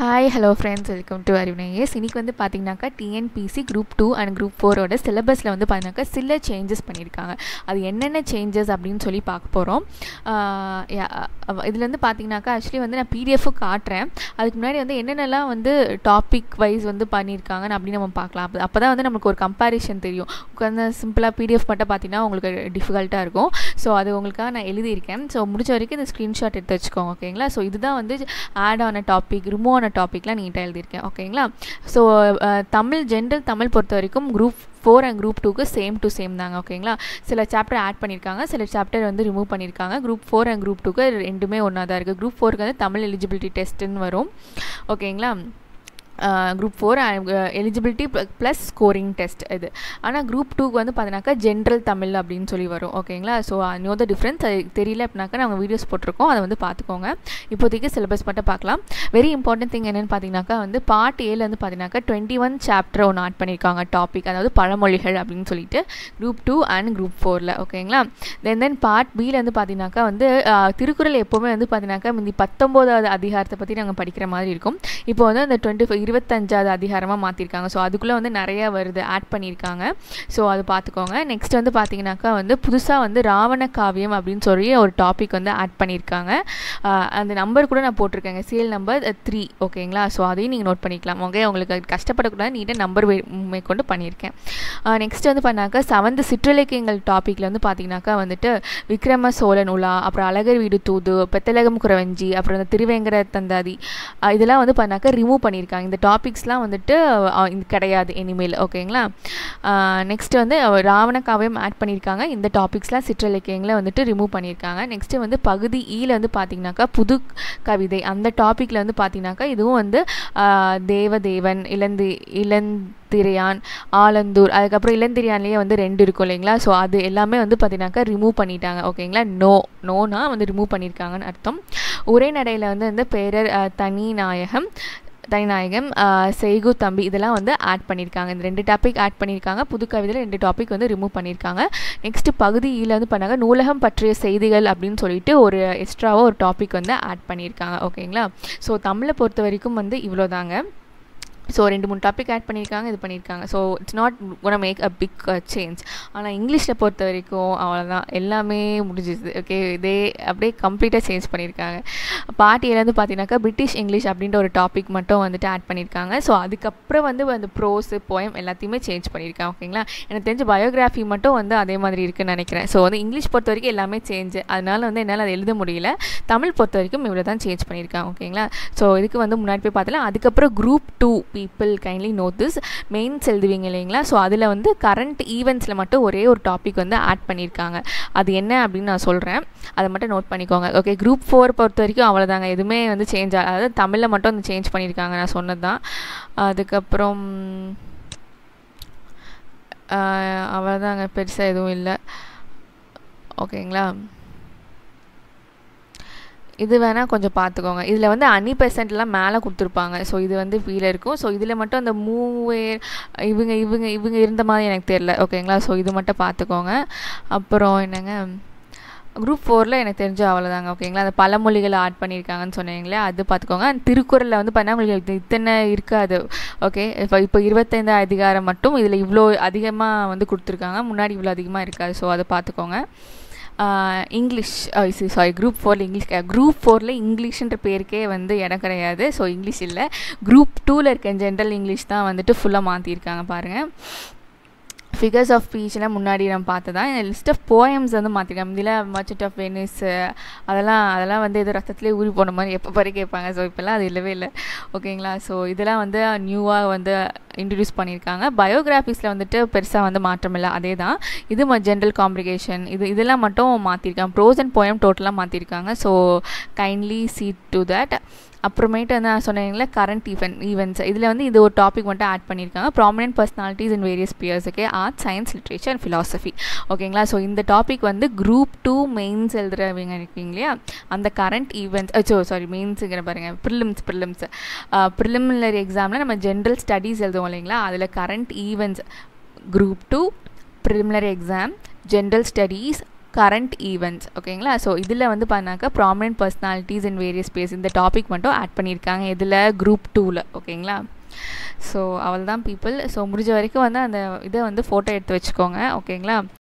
hi hello friends welcome to அறிவினையஸ் இன்றைக்கி வந்து பார்த்தீங்கன்னாக்கா TNPSC group two and group ஃபோரோட சிலபஸில் வந்து பார்த்தீங்கன்னாக்கா சில சேஞ்சஸ் பண்ணியிருக்காங்க அது என்னென்ன சேஞ்சஸ் அப்படின்னு சொல்லி பார்க்க போகிறோம் இதில் வந்து பார்த்தீங்கன்னாக்கா ஆக்சுவலி வந்து நான் பிடிஎஃபும் காட்டுறேன் அதுக்கு முன்னாடி வந்து என்னென்னலாம் வந்து டாபிக் வைஸ் வந்து பண்ணியிருக்காங்கன்னு அப்படின்னு நம்ம பார்க்கலாம் அப்போ அப்போ தான் வந்து நமக்கு ஒரு கம்பேரிஷன் தெரியும் உட்காந்து சிம்பிளாக பிடிஎஃப் மட்டும் பார்த்தீங்கன்னா உங்களுக்கு டிஃபிகல்ட்டாக இருக்கும் ஸோ அது உங்களுக்காக நான் எழுதியிருக்கேன் ஸோ முடிஞ்ச வரைக்கும் இந்த ஸ்க்ரீன்ஷாட் எடுத்து வச்சுக்கோங்க ஓகேங்களா ஸோ இதுதான் வந்து ஆட் ஆன டாபிக் ரிமூவ் ஆன டாப்பிக்லாம் நீட்டாக எழுதியிருக்கேன் ஓகேங்களா ஸோ தமிழ் ஜென்ரல் தமிழ் பொறுத்த வரைக்கும் குரூப் ஃபோர் அண்ட் குரூப் டூக்கு சேம் டு சேம் தாங்க ஓகேங்களா சில சாப்டர் ஆட் பண்ணியிருக்காங்க சில சாப்டர் வந்து ரிமூவ் பண்ணியிருக்காங்க குரூப் ஃபோர் அண்ட் குரூப் டூக்கு ரெண்டுமே ஒன்றா தான் இருக்குது குரூப் ஃபோருக்கு வந்து தமிழ் எலிஜிபிலிட்டி டெஸ்ட்டுன்னு வரும் ஓகேங்களா group four eligibility plus scoring test இது ஆனால் குரூப் டூக்கு வந்து பார்த்தீங்கன்னாக்கா ஜென்ரல் தமிழ் அப்படின்னு சொல்லி வரும் ஓகேங்களா ஸோ நோ த டிஃப்ரென்ஸ் அது தெரியல அப்படின்னாக்கா நாங்கள் வீடியோஸ் போட்டிருக்கோம் அதை வந்து பார்த்துக்கோங்க இப்போதைக்கு சிலபஸ் மட்டும் பார்க்கலாம் வெரி இம்பார்ட்டன்ட் திங் என்னென்னு பார்த்தீங்கன்னாக்கா வந்து பார்ட் ஏல வந்து பார்த்தீங்கன்னாக்கா டுவெண்ட்டி ஒன் சாப்டர் ஒன்று ஆட் பண்ணியிருக்காங்க டாபிக் அதாவது பழமொழிகள் அப்படின்னு சொல்லிட்டு குரூப் டூ அண்ட் குரூப் ஃபோரில் ஓகேங்களா தென் தென் பார்ட் பியில் வந்து பார்த்தீங்கன்னாக்கா வந்து திருக்குறள் எப்போவுமே வந்து பார்த்தீங்கன்னாக்கா இந்த பத்தொம்போதாவது அதிகாரத்தை பற்றி நாங்கள் படிக்கிற மாதிரி இருக்கும் இப்போ வந்து அந்த டுவெண்ட்டி ஃபைவ் இருபத்தஞ்சாவது அதிகாரமாக மாற்றிருக்காங்க ஸோ அதுக்குள்ளே வந்து நிறையா வருது ஆட் பண்ணியிருக்காங்க ஸோ அது பார்த்துக்கோங்க நெக்ஸ்ட் வந்து பார்த்தீங்கன்னாக்கா வந்து புதுசாக வந்து ராவண காவியம் அப்படின்னு சொல்லி ஒரு டாபிக் வந்து ஆட் பண்ணியிருக்காங்க அந்த நம்பர் கூட நான் போட்டிருக்கேங்க சீல் நம்பர் த்ரீ ஓகேங்களா ஸோ அதையும் நீங்கள் நோட் பண்ணிக்கலாம் ஓகே உங்களுக்கு கஷ்டப்படக்கூடாது நீட்டாக நம்பர் மேற்கொண்டு பண்ணியிருக்கேன் நெக்ஸ்ட் வந்து பண்ணாக்கா செவன்த் சிற்றிலக்கியங்கள் டாப்பிக்கில் வந்து பார்த்தீங்கன்னாக்கா வந்துட்டு விக்ரம சோழன் உலா அப்புறம் அழகர் வீடு தூது பெத்தலகம் குறவஞ்சி அப்புறம் இந்த திருவேங்கர தந்தாதி இதெல்லாம் வந்து பண்ணாக்கா ரிமூவ் பண்ணியிருக்காங்க இந்த டாபிக்ஸ்லாம் வந்துட்டு இது கிடையாது இனிமேல் ஓகேங்களா நெக்ஸ்ட் வந்து ராவண காவியம் ஆட் பண்ணியிருக்காங்க இந்த டாபிக்ஸ்லாம் சிற்றிலக்கியங்களை வந்துட்டு ரிமூவ் பண்ணியிருக்காங்க நெக்ஸ்ட்டு வந்து பகுதி ஈல வந்து பார்த்திங்கனாக்கா புது கவிதை அந்த டாப்பிக்கில் வந்து பார்த்திங்கனாக்கா இதுவும் வந்து தேவதேவன் இளந்தி இளந்திரையான் ஆலந்தூர் அதுக்கப்புறம் இளந்திரியான்லேயே வந்து ரெண்டு இருக்கும் இல்லைங்களா ஸோ அது எல்லாமே வந்து பார்த்தீங்கன்னாக்கா ரிமூவ் பண்ணிட்டாங்க ஓகேங்களா நோ நோனா வந்து ரிமூவ் பண்ணியிருக்காங்கன்னு அர்த்தம் உரைநடையில் வந்து வந்து பேரர் தனி நாயகம் தனிநாயகம் செய்கு தம்பி இதெல்லாம் வந்து ஆட் பண்ணியிருக்காங்க இந்த ரெண்டு டாபிக் ஆட் பண்ணியிருக்காங்க புது கவிதையில் ரெண்டு டாபிக் வந்து ரிமூவ் பண்ணியிருக்காங்க நெக்ஸ்ட்டு பகுதியில் வந்து பண்ணாங்க நூலகம் பற்றிய செய்திகள் அப்படின்னு சொல்லிட்டு ஒரு எக்ஸ்ட்ராவாக ஒரு டாபிக் வந்து ஆட் பண்ணியிருக்காங்க ஓகேங்களா ஸோ தமிழை பொறுத்த வரைக்கும் வந்து இவ்வளோதாங்க ஸோ ரெண்டு மூணு டாபிக் ஆட் பண்ணியிருக்காங்க இது பண்ணியிருக்காங்க so it's not gonna make a big change ஆனால் இங்கிலீஷில் பொறுத்த வரைக்கும் அவ்வளோதான் எல்லாமே முடிஞ்சிது ஓகே இதே அப்படியே கம்ப்ளீட்டாக சேஞ்ச் பண்ணியிருக்காங்க பாட்டியிலேருந்து பார்த்தீங்கன்னாக்கா பிரிட்டிஷ் இங்கிலீஷ் அப்படின்ற ஒரு டாபிக் மட்டும் வந்துட்டு ஆட் பண்ணியிருக்காங்க ஸோ அதுக்கப்புறம் வந்து அந்த ப்ரோஸு போயம் எல்லாத்தையுமே சேஞ்ச் பண்ணியிருக்காங்க ஓகேங்களா எனக்கு தெரிஞ்ச பயோகிராஃபி மட்டும் வந்து அதே மாதிரி இருக்குன்னு நினைக்கிறேன் ஸோ வந்து இங்கிலீஷ் பொறுத்த வரைக்கும் எல்லாமே சேஞ்ச் அதனால வந்து என்னால் அதை எழுத முடியல தமிழ் பொறுத்த வரைக்கும் இவ்வளோ தான் சேஞ்ச் பண்ணியிருக்காங்க ஓகேங்களா ஸோ இதுக்கு வந்து முன்னாடி போய் பார்த்தலாம் அதுக்கப்புறம் group two people kindly note this mains எழுதுவீங்க இல்லைங்களா ஸோ அதில் வந்து கரண்ட் ஈவெண்ட்ஸில் மட்டும் ஒரே ஒரு டாபிக் வந்து ஆட் பண்ணியிருக்காங்க அது என்ன அப்படின்னு நான் சொல்கிறேன் அதை மட்டும் நோட் பண்ணிக்கோங்க ஓகே குரூப் ஃபோர் பொறுத்த வரைக்கும் அவ்வளோதாங்க எதுவுமே வந்து சேஞ்ச் அதாவது தமிழில் மட்டும் வந்து சேஞ்ச் பண்ணியிருக்காங்க நான் சொன்னது தான் அதுக்கப்புறம் அவ்வளோதாங்க பெருசாக எதுவும் இல்லை ஓகேங்களா இது வேணால் கொஞ்சம் பார்த்துக்கோங்க இதில் வந்து அனி பெர்சன்ட்லாம் மேலே கொடுத்துருப்பாங்க ஸோ இது வந்து ஃபீல் இருக்கும் ஸோ இதில் மட்டும் அந்த மூவே இவங்க இவங்க இவங்க இருந்த மாதிரி எனக்கு தெரில ஓகேங்களா ஸோ இது மட்டும் பார்த்துக்கோங்க அப்புறம் என்னங்க குரூப் ஃபோரில் எனக்கு தெரிஞ்ச அவ்வளோதாங்க ஓகேங்களா அந்த பழமொழிகளை ஆட் பண்ணியிருக்காங்கன்னு சொன்னீங்களே அது பார்த்துக்கோங்க அந்த திருக்குறளில் வந்து பார்த்தா உங்களுக்கு இத்தனை இருக்காது ஓகே இப்போ இப்போ இருபத்தைந்து அதிகாரம் மட்டும் இதில் இவ்வளோ அதிகமாக வந்து கொடுத்துருக்காங்க முன்னாடி இவ்வளோ அதிகமாக இருக்காது ஸோ அதை பார்த்துக்கோங்க இங்கிலீஷ் சாரி குரூப் ஃபோரில் இங்கிலீஷ் குரூப் ஃபோரில் இங்கிலீஷ்ன்ற பேருக்கே வந்து இடம் கிடையாது ஸோ இங்கிலீஷ் இல்லை குரூப் டூவில் இருக்க ஜென்ரல் இங்கிலீஷ் தான் வந்துட்டு ஃபுல்லாக மாற்றிருக்காங்க பாருங்கள் ஃபிகர்ஸ் ஆஃப் ஸ்பீச்லாம் முன்னாடி நம்ம பார்த்து தான் லிஸ்ட் ஆஃப் போயம்ஸ் வந்து மாற்றிருக்காங்க இதில் மர்ச்சன்ட் ஆஃப் வெனிஸ் அதெல்லாம் அதெல்லாம் வந்து ஏதோ ரத்தத்துலேயே ஊறி போன மாதிரி எப்போ பாரு கேட்பாங்க ஸோ இப்போல்லாம் அது இல்லவே இல்லை ஓகேங்களா ஸோ இதெல்லாம் வந்து நியூவாக வந்து இன்ட்ரடியூஸ் பண்ணியிருக்காங்க பயோகிராஃபிஸில் வந்துட்டு பெருசாக வந்து மாற்றம் இல்லை அதே தான் இது ஜென்ரல் காம்ப்ளிகேஷன் இது இதெல்லாம் மட்டும் மாற்றிருக்காங்க ப்ரோஸ் அண்ட் போயம் டோட்டலாக மாற்றிருக்காங்க so kindly see to that அப்புறமேட்டு வந்து நான் சொன்னீங்களே கரண்ட் ஈவெண்ட் ஈவெண்ட்ஸ் இதில் வந்து இது ஒரு டாபிக் மட்டும் ஆட் பண்ணியிருக்காங்க prominent personalities in various fields okay art science literature and philosophy ஓகேங்களா ஸோ இந்த டாபிக் வந்து குரூப் டூ மெயின்ஸ் எழுதுறவங்க இருக்கீங்க இல்லையா அந்த கரண்ட் ஈவெண்ட்ஸ் ஸோ சாரி மெயின்ஸுங்கிற பாருங்கள் ப்ரிலிம்ஸ் ப்ரிலிம்ஸ் ப்ரிலிமினரி எக்ஸாமில் நம்ம ஜென்ரல் ஸ்டடீஸ் எழுதுவோம் இல்லைங்களா அதில் current events group two preliminary exam general studies current events ஓகேங்களா ஸோ இதில் வந்து பார்த்தாக்கா prominent personalities in various place இந்த டாபிக் மட்டும் ஆட் பண்ணியிருக்காங்க இதில் குரூப் டூவில் ஓகேங்களா ஸோ அவள் தான் பீப்புள் ஸோ முடிஞ்ச வரைக்கும் வந்து அந்த இதை வந்து ஃபோட்டோ எடுத்து வச்சுக்கோங்க ஓகேங்களா